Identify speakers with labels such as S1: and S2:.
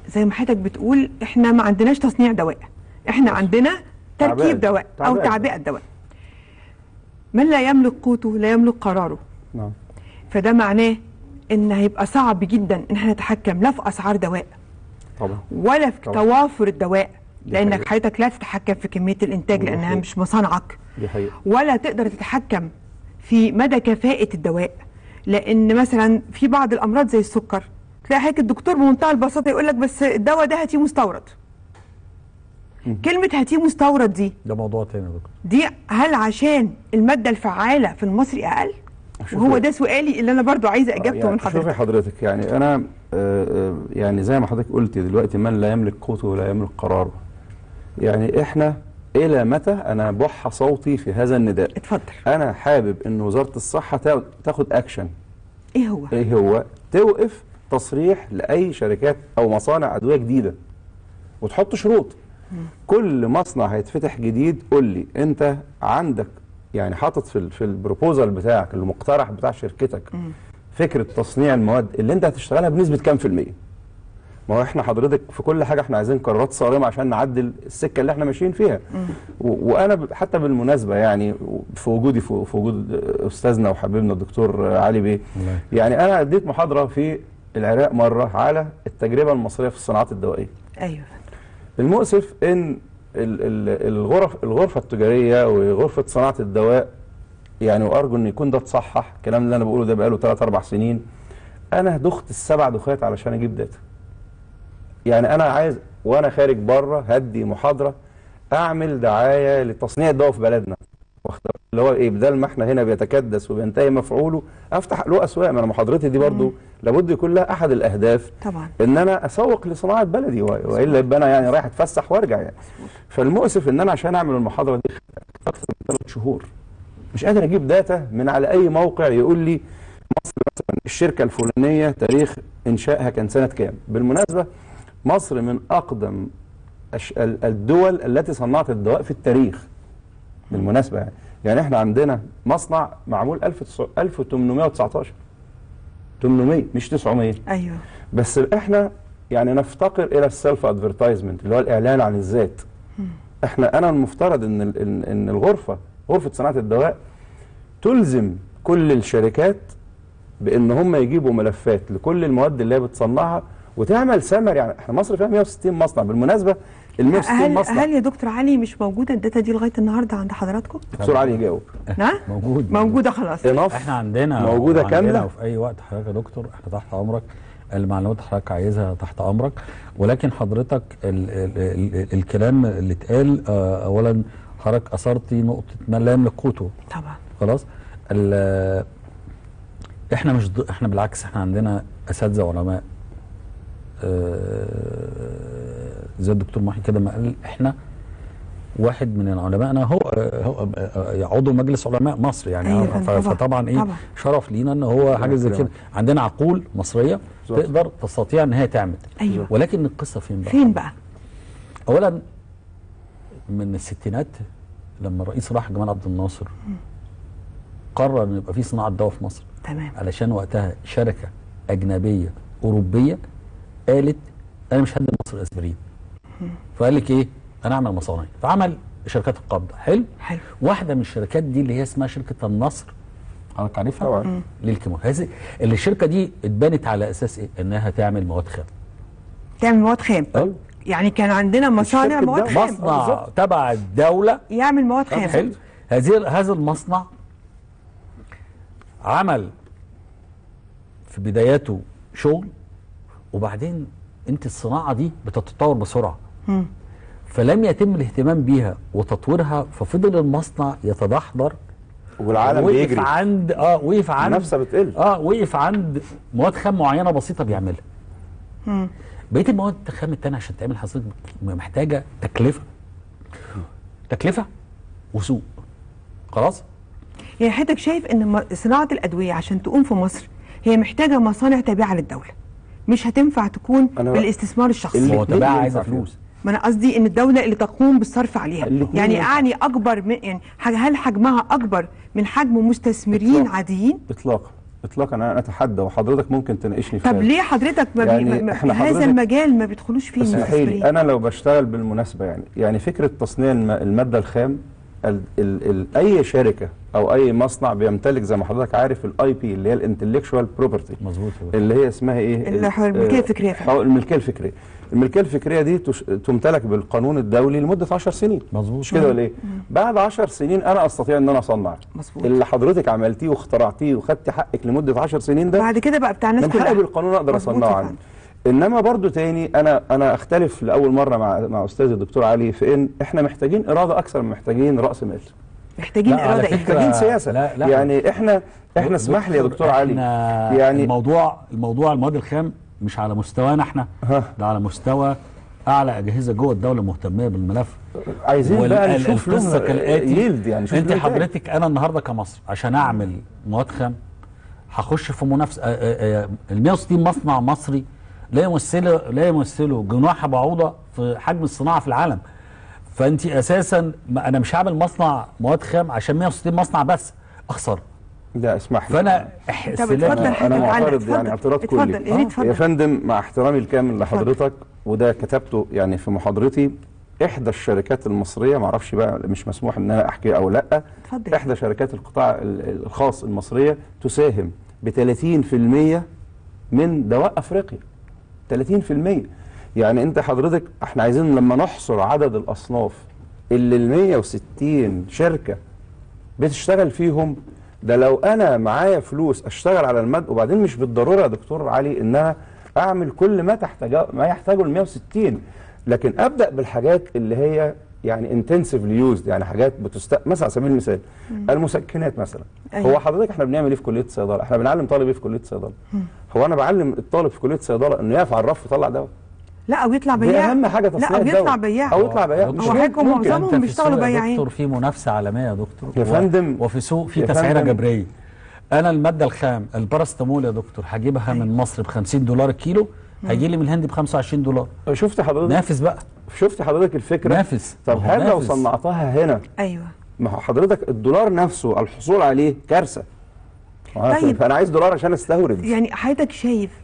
S1: زي ما حضرتك بتقول احنا ما عندناش تصنيع دواء احنا عندنا
S2: تعبئة.
S1: تركيب دواء او
S2: تعبئة.
S1: تعبئه دواء من لا يملك قوته لا يملك قراره
S2: نعم
S1: فده معناه ان هيبقى صعب جدا ان احنا نتحكم لا في اسعار دواء
S2: طبعا
S1: ولا في
S2: طبعا.
S1: توافر الدواء
S2: دي
S1: لانك
S2: حقيقة.
S1: حضرتك لا تتحكم في كميه الانتاج
S2: دي
S1: لانها
S2: حقيقة.
S1: مش مصانعك
S2: دي حقيقه
S1: ولا تقدر تتحكم في مدى كفاءة الدواء لأن مثلا في بعض الأمراض زي السكر تلاقي حضرتك الدكتور بمنتهى البساطة يقول لك بس الدواء ده هاتيه مستورد كلمة هاتيه مستورد دي
S3: ده موضوع تاني يا دكتور
S1: دي هل عشان المادة الفعالة في المصري أقل؟
S2: شوفي-
S1: وهو ده سؤالي اللي أنا برضو عايزة إجابته
S2: يعني
S1: من
S2: شوفي
S1: حضرتك
S2: حضرتك يعني انا آه، آه، يعني زي ما حضرتك قلت دلوقتي من لا يملك قوته ولا يملك قراره يعني احنا الى متى انا بح صوتي في هذا النداء
S1: اتفضل
S2: انا حابب ان وزاره الصحه تا- تاخد اكشن
S1: إيه هو؟
S2: ايه هو توقف تصريح لاي شركات او مصانع ادويه جديده وتحط شروط كل مصنع هيتفتح جديد قول لي انت عندك يعني حاطط في ال- في البروبوزال بتاعك المقترح بتاع شركتك فكره تصنيع المواد اللي انت هتشتغلها بنسبه كام في الميه ما هو احنا حضرتك في كل حاجه احنا عايزين قرارات صارمه عشان نعدل السكه اللي احنا ماشيين فيها و- وانا ب- حتى بالمناسبه يعني في وجودي في في وجود استاذنا وحبيبنا الدكتور علي بيه
S3: الله يكرمك.
S2: يعني انا اديت محاضره في العراق مره على التجربه المصريه في الصناعات الدوائيه
S1: أيوه
S2: المؤسف ان ال- ال- الغرف الغرفه التجاريه وغرفه صناعه الدواء يعني وارجو ان يكون ده اتصحح الكلام اللي انا بقوله ده بقاله 3 4 سنين انا دخت السبع دخات علشان اجيب داتا يعني انا عايز وانا خارج بره هدي محاضره اعمل دعايه لتصنيع الدواء في بلدنا واخد بالك؟ اللي هو ايه بدل ما احنا هنا بيتكدس وبينتهي مفعوله افتح له اسواق ما انا محاضرتي دي برضو لابد يكون لها احد الاهداف
S1: طبعا
S2: ان انا اسوق لصناعه بلدي و- والا يبقى انا يعني رايح اتفسح وارجع يعني فالمؤسف ان انا عشان اعمل المحاضره دي اكثر من ثلاث شهور مش قادر اجيب داتا من على اي موقع يقول لي مصر مثلا الشركه الفلانيه تاريخ انشائها كان سنه كام بالمناسبه مصر من اقدم أش- ال- الدول التي صنعت الدواء في التاريخ بالمناسبه يعني يعني احنا عندنا مصنع معمول 1900 1819 800 مش 900
S1: أيوه
S2: بس احنا يعني نفتقر الى السيلف ادفرتايزمنت اللي هو الاعلان عن الذات احنا انا المفترض ان ال- ان ان الغرفه غرفه صناعه الدواء تلزم كل الشركات بان هم يجيبوا ملفات لكل المواد اللي هي بتصنعها وتعمل سمر يعني احنا مصر فيها 160 مصنع بالمناسبه ال 160
S1: هل
S2: مصنع
S1: هل يا دكتور علي مش موجودة الداتا دي لغاية النهاردة عند حضراتكم؟
S2: دكتور علي يجاوب
S1: نعم؟
S3: موجود
S1: موجودة خلاص
S2: انف
S3: احنا عندنا
S2: موجودة
S3: وعندنا
S2: كاملة؟
S3: وفي اي وقت حضرتك يا دكتور احنا تحت امرك المعلومات اللي حضرتك عايزها تحت امرك ولكن حضرتك ال ال ال الكلام اللي اتقال آه، اولا حضرتك اثرتي نقطه من لا يملك قوته
S1: طبعا
S3: خلاص ال- احنا مش ض- احنا بالعكس احنا عندنا اساتذه وعلماء آه، زي الدكتور محي كده ما قال احنا واحد من علمائنا هو هو آه، عضو مجلس علماء مصر يعني
S1: أيوة
S3: ف-
S1: طبعا،
S3: فطبعا ايه
S1: طبعا.
S3: شرف لينا ان هو حاجه زي كده
S2: يكرمك.
S3: عندنا عقول مصريه
S2: بالظبط.
S3: تقدر تستطيع ان هي تعمل
S1: أيوه
S3: ولكن القصه فين بقى؟
S1: فين بقى؟
S3: اولا من الستينات لما الرئيس راح جمال عبد الناصر قرر ان يبقى في صناعه دواء في مصر
S1: تمام
S3: علشان وقتها شركه اجنبيه اوروبيه قالت انا مش هدي مصر اسبرين فقال لك ايه انا اعمل مصانع فعمل شركات القبضه حلو
S1: حلو
S3: واحده من الشركات دي اللي هي اسمها شركه النصر حضرتك عارفها
S2: طبعا.
S3: للكيماوي هذه اللي الشركه دي اتبنت على اساس ايه انها تعمل مواد خام
S1: تعمل مواد خام
S3: أيوة.
S1: يعني كان عندنا مصانع
S2: الشركة
S1: مواد
S2: ده
S1: خام
S3: مصنع تبع الدوله
S1: يعمل مواد خام
S3: حلو هذه هذا المصنع عمل في بداياته شغل وبعدين انت الصناعه دي بتتطور بسرعه
S1: مم.
S3: فلم يتم الاهتمام بيها وتطويرها ففضل المصنع يتدحضر
S2: والعالم
S3: وقف
S2: بيجري
S3: عند اه وقف عند
S2: المنافسه بتقل
S3: اه وقف عند مواد خام معينه بسيطه بيعملها
S1: مم.
S3: بقيه المواد الخام التانية عشان تعمل حضرتك محتاجه تكلفه تكلفه وسوق خلاص
S1: يعني حضرتك شايف ان م- صناعه الادويه عشان تقوم في مصر هي محتاجه مصانع تابعه للدوله مش هتنفع تكون
S2: أنا-
S1: بالاستثمار الشخصي
S2: اللي-
S3: هو تبعها
S2: ينفع
S3: عايزه
S2: فيهم.
S3: فلوس
S1: ما انا قصدي ان الدوله اللي تقوم بالصرف عليها
S2: الاتنين
S1: يعني
S2: ينفع.
S1: اعني اكبر من يعني حاجة- هل حجمها اكبر من حجم مستثمرين
S2: إطلاقاً.
S1: عاديين
S2: اطلاقا اطلاقا انا اتحدى وحضرتك ممكن تناقشني في
S1: طب
S2: هذا.
S1: ليه حضرتك ما بي...
S2: يعني
S1: ما-
S2: إحنا
S1: في هذا
S2: حضرتك-
S1: المجال ما بيدخلوش فيه
S2: اسمحي لي
S1: المستثمرين
S2: انا لو بشتغل بالمناسبه يعني يعني فكره تصنيع الم- الماده الخام ال ال ال اي شركه او اي مصنع بيمتلك زي ما حضرتك عارف الاي بي اللي هي الانتلكشوال بروبرتي
S3: مظبوط يا دكتور.
S2: اللي هي اسمها ايه
S1: اللي
S2: ال-
S1: هو الملكية
S2: آه،
S1: الفكرية.
S2: حو- الملكيه الفكريه الملكيه الفكريه دي تش... تمتلك بالقانون الدولي لمده 10 سنين
S3: مظبوط.
S2: مش كده ولا ايه بعد 10 سنين انا استطيع ان انا اصنع
S1: مظبوط.
S2: اللي حضرتك عملتيه واخترعتيه وخدت حقك لمده 10 سنين ده
S1: بعد كده بقى بتاع الناس
S2: من
S1: كلها
S2: حقي بالقانون اقدر
S1: مظبوط
S2: اصنعه
S1: يا
S2: عنه
S1: فندم.
S2: انما برضو تاني انا انا اختلف لاول مره مع مع استاذ الدكتور علي في ان احنا محتاجين اراده اكثر من محتاجين راس مال
S1: محتاجين
S3: لا، على
S1: اراده
S3: فكرة
S1: ايه
S2: محتاجين سياسه
S3: لا، لا.
S2: يعني احنا احنا اسمح لي يا دكتور علي
S3: احنا
S2: يعني
S3: الموضوع الموضوع المواد الخام مش على مستوانا احنا
S2: ها.
S3: ده على مستوى اعلى اجهزه جوه الدوله مهتمه بالملف
S2: عايزين بقى
S3: وال-
S2: نشوف
S3: القصه
S2: له
S3: كالاتي
S2: يلد يعني شوف
S3: انت
S2: له إنتاج.
S3: حضرتك انا النهارده كمصر عشان اعمل مواد خام هخش في منافسه ال 160 مصنع مصري لا يمثلوا لا يمثلوا جناح بعوضه في حجم الصناعه في العالم فانت اساسا ما انا مش هعمل مصنع مواد خام عشان 160 مصنع بس اخسر
S2: لا اسمح لي
S3: فانا
S1: طب اتفضل
S2: انا
S1: حضرتك علق،
S2: معترض
S1: اتفضل،
S2: يعني اعتراض
S1: اتفضل،
S2: كلي
S1: يا ريت
S2: يا
S1: اتفضل.
S2: فندم مع احترامي الكامل لحضرتك وده كتبته يعني في محاضرتي احدى الشركات المصريه ما اعرفش بقى مش مسموح ان انا احكي او لا
S1: اتفضل.
S2: احدى شركات القطاع ال- الخاص المصريه تساهم ب 30% من دواء افريقيا 30% يعني انت حضرتك احنا عايزين لما نحصر عدد الاصناف اللي ال 160 شركه بتشتغل فيهم ده لو انا معايا فلوس اشتغل على المد وبعدين مش بالضروره يا دكتور علي ان انا اعمل كل ما تحتاجه ما يحتاجه ال 160 لكن ابدا بالحاجات اللي هي يعني انتنسيفلي يوزد يعني حاجات بتست مثلا على سبيل المثال المسكنات مثلا
S1: أيوة.
S2: هو حضرتك احنا بنعمل ايه في كليه الصيدله احنا بنعلم طالب ايه في كليه الصيدله هو انا بعلم الطالب في كليه الصيدله انه يقف على الرف يطلع دواء
S1: لا او يطلع
S2: دي
S1: بياع
S2: اهم حاجه تصنيع
S1: لا او
S2: الدواء
S1: يطلع بياع
S2: او يطلع بياع
S3: هو
S2: مش
S1: حضرتك
S2: ممكن.
S1: معظمهم
S3: انت في
S1: بيشتغلوا
S3: السوق يا
S1: بياعين.
S3: دكتور في منافسه عالميه يا دكتور
S2: يا
S3: و-
S2: فندم-
S3: وفي سوق في
S2: يا
S3: تسعيره
S2: فندم.
S3: جبريه انا الماده الخام البارستامول يا دكتور هجيبها من مصر ب 50 دولار الكيلو هيجي لي من الهند ب 25 دولار
S2: شفت حضرتك
S3: نافس بقى
S2: شفت حضرتك الفكره
S3: نافس.
S2: طب
S3: ما هو
S2: هل لو
S3: نافس.
S2: صنعتها هنا
S1: ايوه
S2: ما هو حضرتك الدولار نفسه الحصول عليه كارثه
S1: طيب.
S2: فانا عايز دولار عشان استورد
S1: يعني حضرتك شايف